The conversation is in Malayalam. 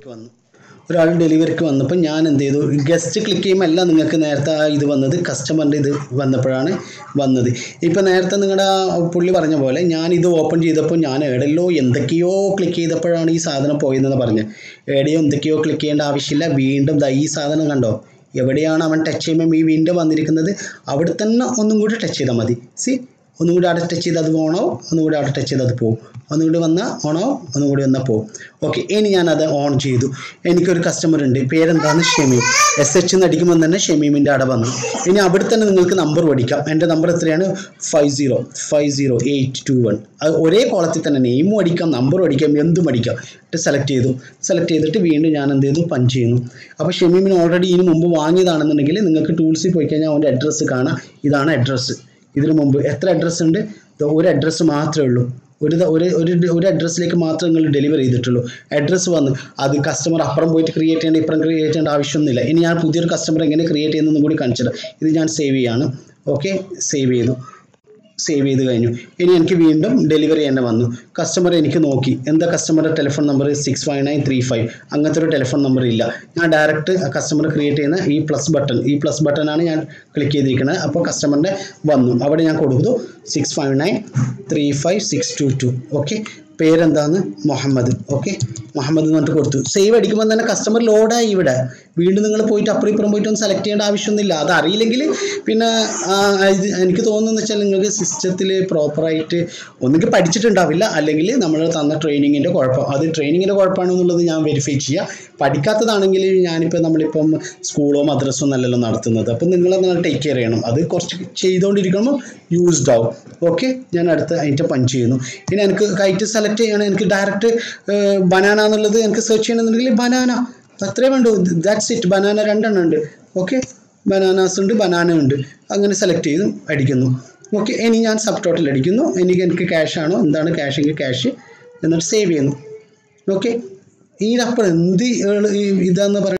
ഡെലിവറിക്ക് വന്നു ഒരാൾ ഡെലിവറിക്ക് വന്നപ്പോൾ ഞാൻ എന്ത് ചെയ്തു ഗസ്റ്റ് ക്ലിക്ക് ചെയ്യുമ്പോൾ അല്ല നിങ്ങൾക്ക് നേരത്തെ ആ ഇത് വന്നത് കസ്റ്റമറിൻ്റെ ഇത് വന്നപ്പോഴാണ് വന്നത് ഇപ്പോൾ നേരത്തെ നിങ്ങളുടെ ആ പുള്ളി പറഞ്ഞ പോലെ ഞാൻ ഇത് ഓപ്പൺ ചെയ്തപ്പോൾ ഞാൻ എവിടെയല്ലോ എന്തൊക്കെയോ ക്ലിക്ക് ചെയ്തപ്പോഴാണ് ഈ സാധനം പോയതെന്ന് പറഞ്ഞത് എവിടെയോ എന്തൊക്കെയോ ക്ലിക്ക് ചെയ്യേണ്ട ആവശ്യമില്ല വീണ്ടും ദാ ഈ സാധനം കണ്ടോ എവിടെയാണ് അവൻ ടച്ച് ചെയ്യുമ്പോൾ ഈ വീണ്ടും വന്നിരിക്കുന്നത് അവിടെ തന്നെ ഒന്നും കൂടി ടച്ച് ചെയ്താൽ മതി സി ഒന്നും കൂടി അവിടെ ടച്ച് ചെയ്ത് അത് ഓണാവും ഒന്നും കൂടി അവിടെ ടച്ച് ചെയ്ത് അത് പോകും ഒന്നും കൂടി വന്നാൽ ഓണാവും ഒന്നും കൂടി വന്നാൽ പോകും ഓക്കെ ഇനി ഞാനത് ഓൺ ചെയ്തു എനിക്കൊരു കസ്റ്റമർ ഉണ്ട് പേരെന്താണ് ഷമീം എസ് എച്ച് എന്ന് അടിക്കുമ്പോൾ തന്നെ ഷമീമിൻ്റെ അവിടെ വന്നു ഇനി അവിടെ തന്നെ നിങ്ങൾക്ക് നമ്പർ പഠിക്കാം എൻ്റെ നമ്പർ എത്രയാണ് five zero five zero eight two one അത് ഒരേ കോളത്തിൽ തന്നെ നെയിമും അടിക്കാം നമ്പറും അടിക്കാം എന്തും അടിക്കാം എന്നിട്ട് സെലക്ട് ചെയ്തു സെലക്ട് ചെയ്തിട്ട് വീണ്ടും ഞാൻ എന്ത് ചെയ്തു പഞ്ച് ചെയ്യുന്നു അപ്പോൾ ഷമീമിന് ഓൾറെഡി ഇതിന് മുമ്പ് വാങ്ങിയതാണെന്നുണ്ടെങ്കിൽ നിങ്ങൾക്ക് ടൂൾസിൽ പോയി കഴിഞ്ഞാൽ അവൻ്റെ അഡ്രസ്സ് കാണാം ഇതാണ് അഡ്രസ്സ് ഇതിനു മുമ്പ് എത്ര അഡ്രസ്സ് ഉണ്ട് ദാ ഒരു അഡ്രസ്സ് മാത്രമേ ഉള്ളൂ ഒരു ദ- ഒരു ഒരു ഒരു അഡ്രസ്സിലേക്ക് മാത്രമേ നിങ്ങൾ ഡെലിവറി ചെയ്തിട്ടുള്ളൂ അഡ്രസ്സ് വന്ന് അത് കസ്റ്റമർ അപ്പുറം പോയിട്ട് ക്രിയേറ്റ് ചെയ്യേണ്ട ഇപ്പുറം ക്രിയേറ്റ് ചെയ്യേണ്ട ആവശ്യമൊന്നുമില്ല ഇനി ഞാൻ പുതിയൊരു കസ്റ്റമർ എങ്ങനെ ക്രിയേറ്റ് ചെയ്യുന്നതെന്നും കൂടി കാണിച്ചത് ഇത് ഞാൻ സേവ് ചെയ്യാണ് ഓക്കെ സേവ് ചെയ്തു സേവ് ചെയ്ത് കഴിഞ്ഞു ഇനി എനിക്ക് വീണ്ടും ഡെലിവറി തന്നെ വന്നു കസ്റ്റമർ എനിക്ക് നോക്കി എന്താ കസ്റ്റമറുടെ telephone number six five nine three five അങ്ങനത്തെ ഒരു ടെലിഫോൺ നമ്പർ ഇല്ല ഞാൻ ഡയറക്റ്റ് കസ്റ്റമർ ക്രിയേറ്റ് ചെയ്യുന്ന ഈ പ്ലസ് ബട്ടൺ ഈ പ്ലസ് ബട്ടണാണ് ഞാൻ ക്ലിക്ക് ചെയ്തിരിക്കുന്നത് അപ്പോൾ കസ്റ്റമറിൻ്റെ വന്നു അവിടെ ഞാൻ കൊടുത്തു six five nine three five six two two okay പേരെന്താന്ന് മുഹമ്മദ് ഓക്കെ മുഹമ്മദ് എന്ന് പറഞ്ഞിട്ട് കൊടുത്തു സേവ് അടിക്കുമ്പോൾ തന്നെ കസ്റ്റമർ ലോഡായി ഇവിടെ വീണ്ടും നിങ്ങൾ പോയിട്ട് അപ്പുറം ഇപ്പുറം പോയിട്ട് ഒന്ന് സെലക്ട് ചെയ്യേണ്ട ആവശ്യമൊന്നുമില്ല അത് അറിയില്ലെങ്കിൽ പിന്നെ ആ, ഇത് എനിക്ക് തോന്നുന്നത് വെച്ചാൽ നിങ്ങൾക്ക് സിസ്റ്റത്തിൽ പ്രോപ്പറായിട്ട് ഒന്നുകിൽ പഠിച്ചിട്ടുണ്ടാവില്ല അല്ലെങ്കിൽ നമ്മൾ തന്ന ട്രെയിനിങ്ങിൻ്റെ കുഴപ്പം അത് ട്രെയിനിങ്ങിൻ്റെ കുഴപ്പമാണോ എന്നുള്ളത് ഞാൻ വെരിഫൈ ചെയ്യുക പഠിക്കാത്തതാണെങ്കിൽ ഞാനിപ്പോൾ നമ്മളിപ്പം സ്കൂളോ മദ്രസോ നല്ലല്ലോ നടത്തുന്നത് അപ്പം നിങ്ങളത് ടേക്ക് കെയർ ചെയ്യണം അത് കുറച്ച് ചെയ്തുകൊണ്ടിരിക്കുമ്പോൾ യൂസ്ഡ് ആവും ഓക്കെ ഞാൻ അടുത്ത അതിൻ്റെ പഞ്ച് ചെയ്യുന്നു ഇനി എനിക്ക് കൈറ്റ് സെലക്ട് ചെയ്യണം എനിക്ക് ഡയറക്റ്റ് ബനാന എന്നുള്ളത് എനിക്ക് സെർച്ച് ചെയ്യണമെന്നുണ്ടെങ്കിൽ ബനാന അത്രേ വേണ്ടൂ ദാറ്റ്സ് ഇറ്റ് ബനാന രണ്ടെണ്ണം ഉണ്ട് ഓക്കെ ബനാനാസ് ഉണ്ട് ബനാന ഉണ്ട് അങ്ങനെ സെലക്ട് ചെയ്തു അടിക്കുന്നു ഓക്കെ ഇനി ഞാൻ സബ് ടോട്ടൽ അടിക്കുന്നു എനിക്ക് എനിക്ക് ക്യാഷ് ആണോ എന്താണ് ക്യാഷ് എങ്കിൽ ക്യാഷ് എന്നിട്ട് സേവ് ചെയ്യുന്നു ഓക്കെ ഇതിനപ്പുറം എന്ത് ഏള് ഈ ഇതാന്ന് പറയുന്നത്